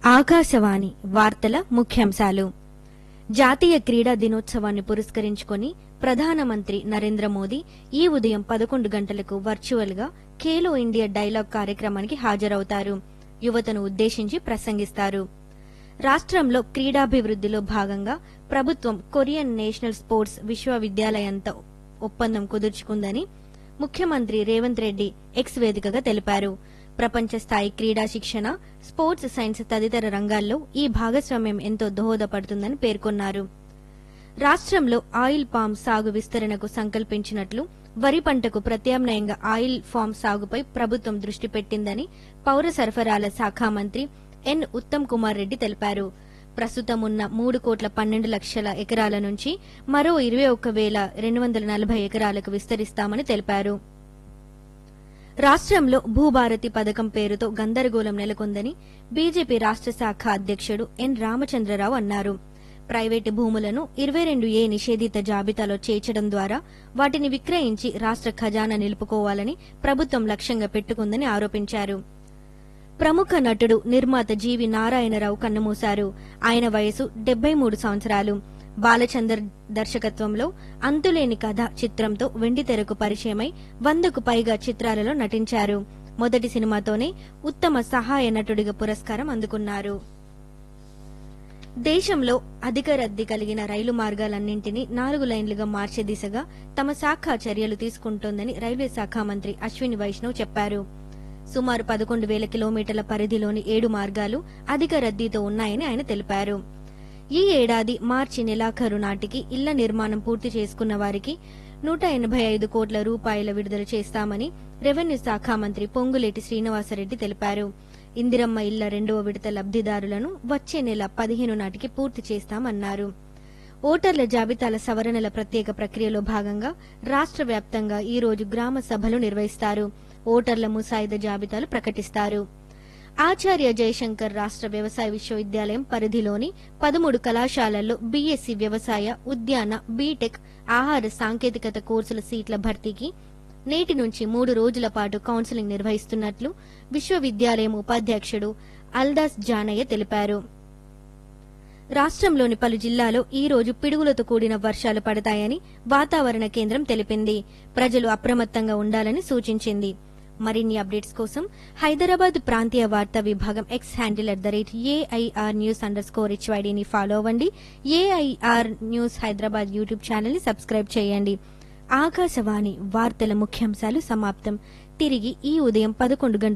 ఆకాశవాణి వార్తల ముఖ్యాంశాలు జాతీయ క్రీడా దినోత్సవాన్ని పురస్కరించుకొని ప్రధానమంత్రి నరేంద్ర మోదీ ఈ ఉదయం పదకొండు గంటలకు వర్చువల్ గా ఖేలో ఇండియా డైలాగ్ కార్యక్రమానికి హాజరవుతారు యువతను ఉద్దేశించి ప్రసంగిస్తారు రాష్ట్రంలో క్రీడాభివృద్దిలో భాగంగా ప్రభుత్వం కొరియన్ నేషనల్ స్పోర్ట్స్ విశ్వవిద్యాలయంతో ఒప్పందం కుదుర్చుకుందని ముఖ్యమంత్రి రేవంత్ రెడ్డి ఎక్స్ వేదికగా తెలిపారు ప్రపంచ స్థాయి క్రీడా శిక్షణ స్పోర్ట్స్ సైన్స్ తదితర రంగాల్లో ఈ భాగస్వామ్యం ఎంతో దోహదపడుతుందని పేర్కొన్నారు రాష్ట్రంలో ఆయిల్ పామ్ సాగు విస్తరణకు సంకల్పించినట్లు వరి పంటకు ప్రత్యామ్నాయంగా ఆయిల్ ఫామ్ సాగుపై ప్రభుత్వం దృష్టి పెట్టిందని పౌర సరఫరాల శాఖ మంత్రి ఎన్ ఉత్తమ్ కుమార్ రెడ్డి తెలిపారు ప్రస్తుతం ఉన్న మూడు కోట్ల పన్నెండు లక్షల ఎకరాల నుంచి మరో ఇరవై ఒక్క వేల రెండు వందల నలభై ఎకరాలకు విస్తరిస్తామని తెలిపారు రాష్ట్రంలో భూభారతి పథకం పేరుతో గందరగోళం నెలకొందని బీజేపీ రాష్ట్ర శాఖ అధ్యక్షుడు ఎన్ రామచంద్రరావు అన్నారు ప్రైవేటు భూములను ఇరవై రెండు ఏ నిషేధిత జాబితాలో చేర్చడం ద్వారా వాటిని విక్రయించి రాష్ట్ర ఖజానా నిలుపుకోవాలని ప్రభుత్వం లక్ష్యంగా పెట్టుకుందని ఆరోపించారు ప్రముఖ నటుడు నిర్మాత జీవి నారాయణరావు కన్నుమూశారు ఆయన వయసు డెబ్బై మూడు సంవత్సరాలు బాలచందర్ దర్శకత్వంలో అంతులేని కథ చిత్రంతో వెండితెరకు పరిచయమై వందకు పైగా చిత్రాలలో నటించారు మొదటి సినిమాతోనే ఉత్తమ సహాయ నటుడిగా పురస్కారం అందుకున్నారు దేశంలో అధిక రద్దీ కలిగిన రైలు మార్గాలన్నింటినీ నాలుగు లైన్లుగా మార్చే దిశగా తమ శాఖ చర్యలు తీసుకుంటోందని రైల్వే శాఖ మంత్రి అశ్విని వైష్ణవ్ చెప్పారు సుమారు పదకొండు వేల కిలోమీటర్ల పరిధిలోని ఏడు మార్గాలు అధిక రద్దీతో ఉన్నాయని ఆయన తెలిపారు ఈ ఏడాది మార్చి నెలాఖరు నాటికి ఇళ్ల నిర్మాణం పూర్తి చేసుకున్న వారికి నూట ఎనభై ఐదు కోట్ల రూపాయల విడుదల చేస్తామని రెవెన్యూ శాఖ మంత్రి పొంగులేటి శ్రీనివాసరెడ్డి తెలిపారు ఇందిరమ్మ ఇళ్ల రెండవ విడత లబ్దిదారులను వచ్చే నెల పదిహేను నాటికి పూర్తి చేస్తామన్నారు ఓటర్ల జాబితాల సవరణల ప్రత్యేక ప్రక్రియలో భాగంగా రాష్ట్ర వ్యాప్తంగా ఈ రోజు గ్రామ సభలు నిర్వహిస్తారు ఓటర్ల ముసాయిదా జాబితాలు ప్రకటిస్తారు ఆచార్య జయశంకర్ రాష్ట్ర వ్యవసాయ విశ్వవిద్యాలయం పరిధిలోని పదమూడు కళాశాలల్లో బీఎస్సీ వ్యవసాయ ఉద్యాన బీటెక్ ఆహార సాంకేతికత కోర్సుల సీట్ల భర్తీకి నేటి నుంచి మూడు రోజుల పాటు కౌన్సిలింగ్ నిర్వహిస్తున్నట్లు విశ్వవిద్యాలయం ఉపాధ్యక్షుడు అల్దాస్ జానయ్య తెలిపారు రాష్ట్రంలోని పలు జిల్లాలో ఈ రోజు పిడుగులతో కూడిన వర్షాలు పడతాయని వాతావరణ కేంద్రం తెలిపింది ప్రజలు అప్రమత్తంగా ఉండాలని సూచించింది మరిన్ని అప్డేట్స్ కోసం హైదరాబాద్ ప్రాంతీయ వార్తా విభాగం X handle at the rate AIR news underscore score హెచ్వైడీని ఫాలో అవ్వండి AIR news Hyderabad YouTube channel ని సబ్స్క్రైబ్ చేయండి ఆకాశవాణి వార్తల ముఖ్యాంశాలు సమాప్తం తిరిగి ఈ ఉదయం పదకొండు గంటల